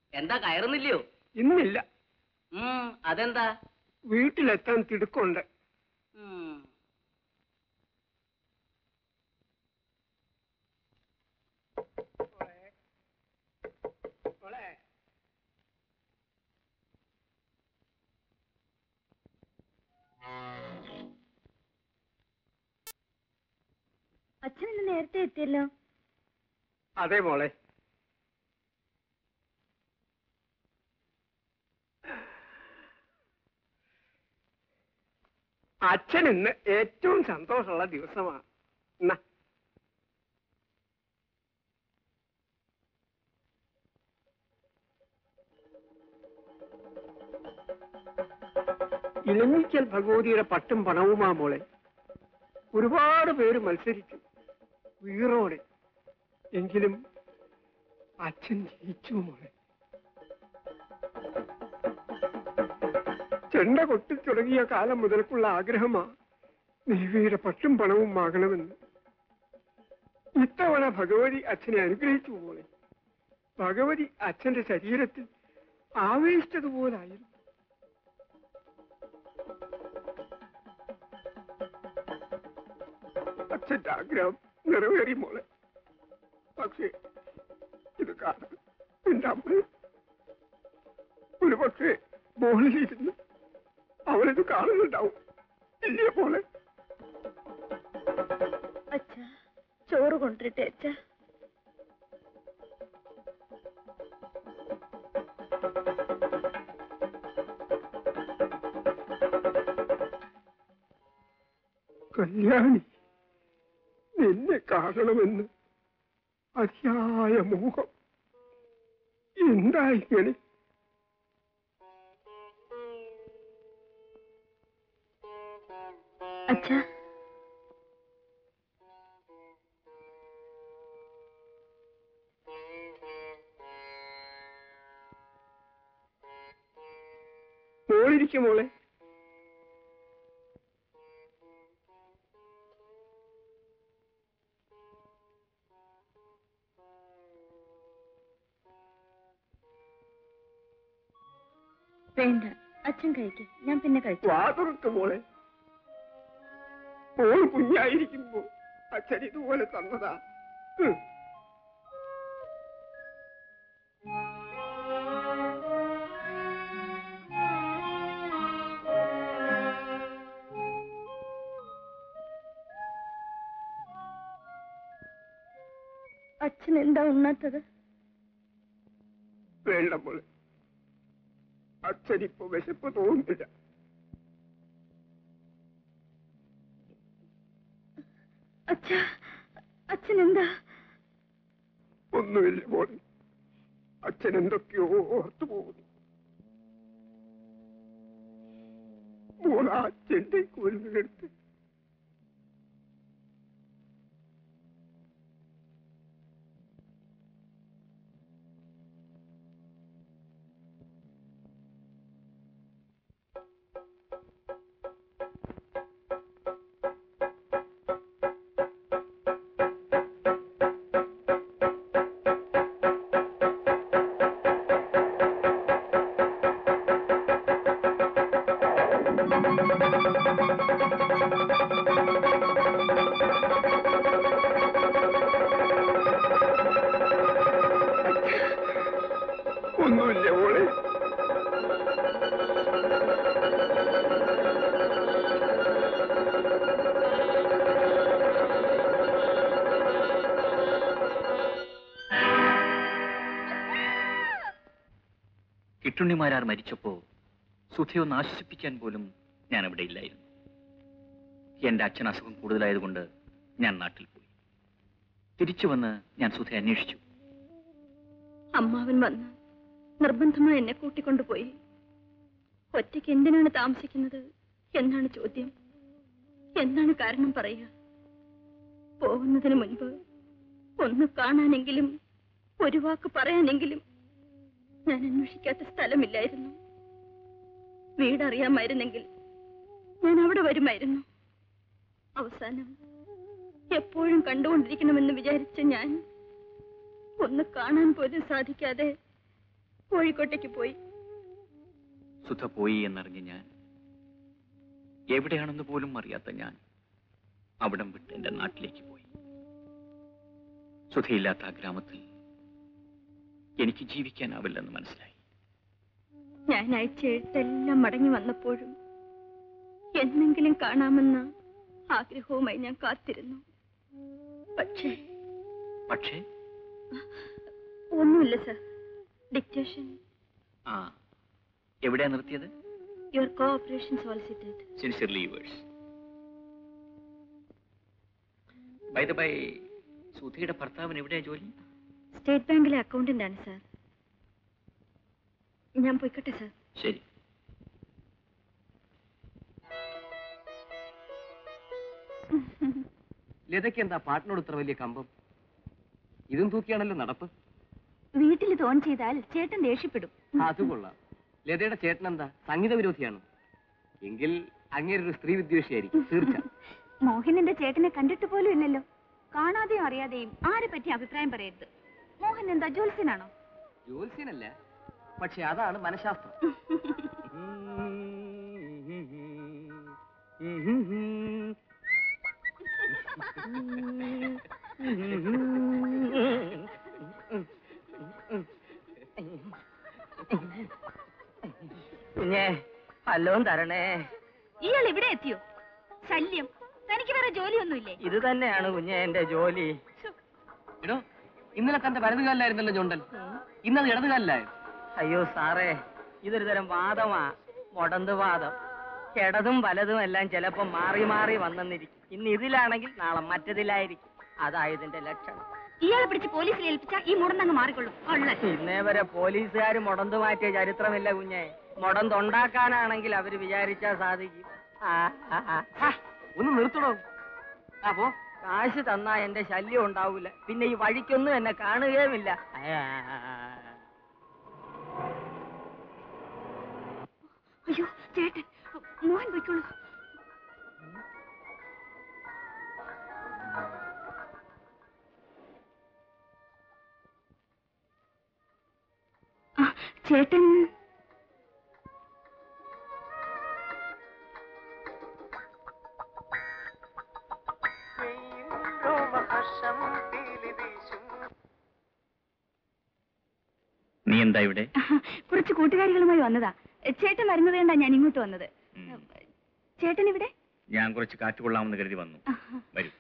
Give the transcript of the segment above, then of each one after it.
എന്താ കയറുന്നില്ലയോ ഇന്നില്ല ഉം അതെന്താ വീട്ടിലെത്താൻ തിടുക്കുണ്ട് ഉം. അച്ഛൻ ഇന്ന് നേരത്തെ എത്തിയല്ലോ അതെ മോളെ അച്ഛൻ ഇന്ന് ഏറ്റവും സന്തോഷമുള്ള ദിവസമാണ് എന്നാ ഇലഞ്ഞിക്കൽ ഭഗവതിയുടെ പട്ടും പണവുമാ മോളെ ഒരുപാട് പേര് മത്സരിച്ചു വീറോടെ എങ്കിലും അച്ഛൻ ജയിച്ചു മോളെ ചെണ്ട കൊട്ടി തുടങ്ങിയ കാലം മുതൽക്കുള്ള ആഗ്രഹമാ ദേവിയുടെ പട്ടും പണവും വാങ്ങണമെന്ന് ഇത്തവണ ഭഗവതി അച്ഛനെ അനുഗ്രഹിച്ചു മോളെ ഭഗവതി അച്ഛന്റെ ശരീരത്തിൽ ആവേശിച്ചതുപോലായിരുന്നു അച്ഛന്റെ ആഗ്രഹം നിറവേറി മോളെ പക്ഷേ ഇത് കാണാൻ എന്റെ അമ്മ ഒരു പക്ഷേ മോളിലിരുന്ന് അവളിത് കാണുന്നുണ്ടാവും ഇല്ലേ മോളെ അച്ഛ ചോറ് കൊണ്ടിട്ടെ അച്ഛ കല്യാണി നിന്നെ കാണണമെന്ന് അതിയായ മോഹം എന്താ ഇങ്ങനെ അച്ഛ മോളിരിക്കും മോളെ വേണ്ട അച്ഛൻ കഴിക്കും ഞാൻ പിന്നെ കഴിച്ചു വാതുറത്ത് മോളെ മോൾ കുഞ്ഞായിരിക്കുമ്പോ അച്ഛൻ ഇതുപോലെ തന്നതാ ഉം. അച്ഛൻ എന്താ ഉണ്ണാത്തത് വേണ്ട മോളെ അച്ഛനിപ്പോ വിശപ്പ് തോന്നുന്നില്ല അച്ഛ അച്ഛൻ എന്താ ഒന്നുമില്ല മോളെ അച്ഛൻ എന്തൊക്കെയോ ഓർത്തു പോകുന്നു മോൾ ആ അച്ഛന്റെ കുരുന്നെടുത്ത് ഒന്നുമില്ല മോളെ കിട്ടുണ്ണിമാരാർ മരിച്ചപ്പോ സുധയൊന്ന് ആശ്വസിപ്പിക്കാൻ പോലും ഞാൻ അവിടെ ഇല്ലായിരുന്നു എന്റെ അച്ഛൻ അസുഖം കൂടുതലായതുകൊണ്ട് ഞാൻ നാട്ടിൽ പോയി തിരിച്ചു വന്ന് ഞാൻ സുധയെ അന്വേഷിച്ചു അമ്മാവൻ വന്ന് നിർബന്ധമായി എന്നെ കൂട്ടിക്കൊണ്ടുപോയി ഒറ്റയ്ക്ക് എന്തിനാണ് താമസിക്കുന്നത് എന്നാണ് ചോദ്യം എന്താണ് കാരണം പറയുക പോകുന്നതിന് മുൻപ് ഒന്ന് കാണാനെങ്കിലും ഒരു വാക്ക് പറയാനെങ്കിലും ഞാൻ അന്വേഷിക്കാത്ത സ്ഥലമില്ലായിരുന്നു വീടറിയാമായിരുന്നെങ്കിൽ ഞാൻ അവിടെ വരുമായിരുന്നു അവസാനം എപ്പോഴും കണ്ടുകൊണ്ടിരിക്കണമെന്ന് വിചാരിച്ച ഞാൻ ഒന്ന് കാണാൻ പോലും സാധിക്കാതെ കോഴിക്കോട്ടേക്ക് പോയി സുധ പോയി എന്നറിഞ്ഞ് ഞാൻ എവിടെയാണെന്ന് പോലും അറിയാത്ത ഞാൻ അവിടം വിട്ട് എന്റെ നാട്ടിലേക്ക് പോയി സുധയില്ലാത്ത ആ ഗ്രാമത്തിൽ എനിക്ക് ജീവിക്കാനാവില്ലെന്ന് മനസ്സിലായി ഞാൻ അയച്ച എഴുത്തെല്ലാം മടങ്ങി വന്നപ്പോഴും എന്നെങ്കിലും കാണാമെന്ന ആഗ്രഹവുമായി ഞാൻ കാത്തിരുന്നു പക്ഷേ പക്ഷേ ഒന്നുമില്ല സർ ഡിക്റ്റേഷൻ ആ എവിടെയാ നിർത്തിയത് your cooperation solicited sincerely yours by the by സുധയുടെ ഭർത്താവിന് എവിടെയാ ജോലി സ്റ്റേറ്റ് ബാങ്കിലെ അക്കൗണ്ടന്റ് ആണ് സാർ ഞാൻ പോയിക്കട്ടെ സാർ ശരി ലതയ്ക്ക് എന്താ പാട്ടിനോട് ഇത്ര വലിയ കമ്പം ഇതും തൂക്കിയാണല്ലോ നടപ്പ് വീട്ടിൽ തോൺ ചെയ്താൽ ചേട്ടൻ ദേഷ്യപ്പെടും അത് കൊള്ളാം ലതയുടെ ചേട്ടൻ എന്താ സംഗീത വിരോധിയാണ് എങ്കിൽ അങ്ങേരൊരു സ്ത്രീ വിദ്വേഷിയായിരിക്കും തീർച്ച മോഹൻ എന്റെ ചേട്ടനെ കണ്ടിട്ട് പോലും ഇല്ലല്ലോ കാണാതെയും അറിയാതെയും ആരെ പറ്റി അഭിപ്രായം പറയരുത് മോഹൻ എന്താ ജോത്സ്യനാണോ ജ്യോത്സ്യനല്ല പക്ഷെ അതാണ് മനഃശാസ്ത്രം കുഞ്ഞേ വല്ലതും തരണേ ഇയാൾ ഇവിടെ എത്തിയോ ശല്യം തനിക്ക് വേറെ ജോലിയൊന്നുമില്ലേ ഇത് തന്നെയാണ് കുഞ്ഞെ എന്റെ ജോലി എടോ ഇന്നലെ തന്റെ വലതുകാലിലായിരുന്നല്ലോ ചുണ്ടൻ ഇന്നത് ഇടതുകാലിലായോ അയ്യോ സാറേ ഇതൊരു തരം വാദമാ മുടന്ത് വാദം ഇടതും വലതും എല്ലാം ചിലപ്പോ മാറി മാറി വന്നെന്നിരിക്കും ഇന്ന് ഇതിലാണെങ്കിൽ നാളെ മറ്റതിലായിരിക്കും അതാ ഇതിന്റെ ലക്ഷണം ഇയാളെ പിടിച്ച് പോലീസിൽ ഏൽപ്പിച്ച ഈ മുടന്നങ്ങ് മാറിക്കൊള്ളും കൊള്ളൻ ഇന്നേ വരെ പോലീസുകാർ മുടന്ത് മാറ്റിയ ചരിത്രമില്ല കുഞ്ഞെ മുടന്തുണ്ടാക്കാനാണെങ്കിൽ അവര് വിചാരിച്ചാ സാധിക്കും ആ, ആ, ആ. ഹാ, ഒന്ന് നിർത്തണോ ആ പോ കാശ് തന്നാ എന്റെ ശല്യം ഉണ്ടാവൂല പിന്നെ ഈ വഴിക്കൊന്നും എന്നെ കാണുകയുമില്ല ആ, ആ, ആ. അയ്യോ ചേട്ടൻ മോഹൻ പോയിക്കോളൂ ആ, ചേട്ടൻ നീ എന്താ ഇവിടെ കുറച്ച് കൂട്ടുകാരികളുമായി വന്നതാ ചേട്ടൻ വരുന്നത് കൊണ്ടാ ഞാൻ ഇങ്ങോട്ട് വന്നത് ഉം. ചേട്ടൻ ഇവിടെ ഞാൻ കുറച്ച് കാറ്റ് കൊള്ളാമെന്ന് കരുതി വന്നു വരൂ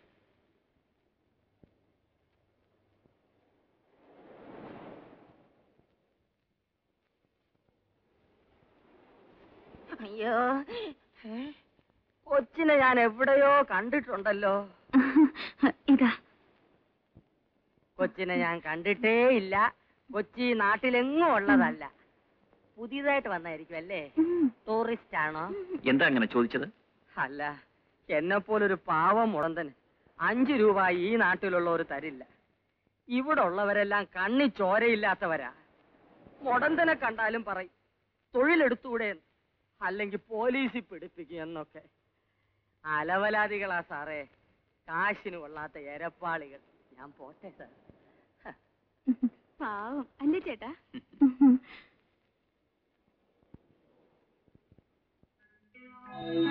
അയ്യോ കൊച്ചിനെ ഞാൻ എവിടെയോ കണ്ടിട്ടുണ്ടല്ലോ ഇതാ കൊച്ചിനെ ഞാൻ കണ്ടിട്ടേ ഇല്ല കൊച്ചി നാട്ടിലെങ്ങും ഉള്ളതല്ല പുതിയതായിട്ട് വന്നായിരിക്കും അല്ലേ ഉം. ടൂറിസ്റ്റ് ആണോ എന്താ അങ്ങനെ ചോദിച്ചത് അല്ല എന്നെ പോലൊരു പാവം മുടന്തന് അഞ്ചു രൂപ ഈ നാട്ടിലുള്ളവർ തരില്ല ഇവിടെ ഉള്ളവരെല്ലാം കണ്ണി ചോരയില്ലാത്തവരാ മുടന്തനെ കണ്ടാലും പറയും തൊഴിലെടുത്തൂടെ എന്ന്. അല്ലെങ്കിൽ പോലീസിൽ പിടിപ്പിക്കും എന്നൊക്കെ അലവലാദികളാ സാറേ കാശിന് കൊള്ളാത്ത എരപ്പാളികൾ ഞാൻ പോട്ടെ സാർ പാവം അല്ലേ ചേട്ടാ ഉം.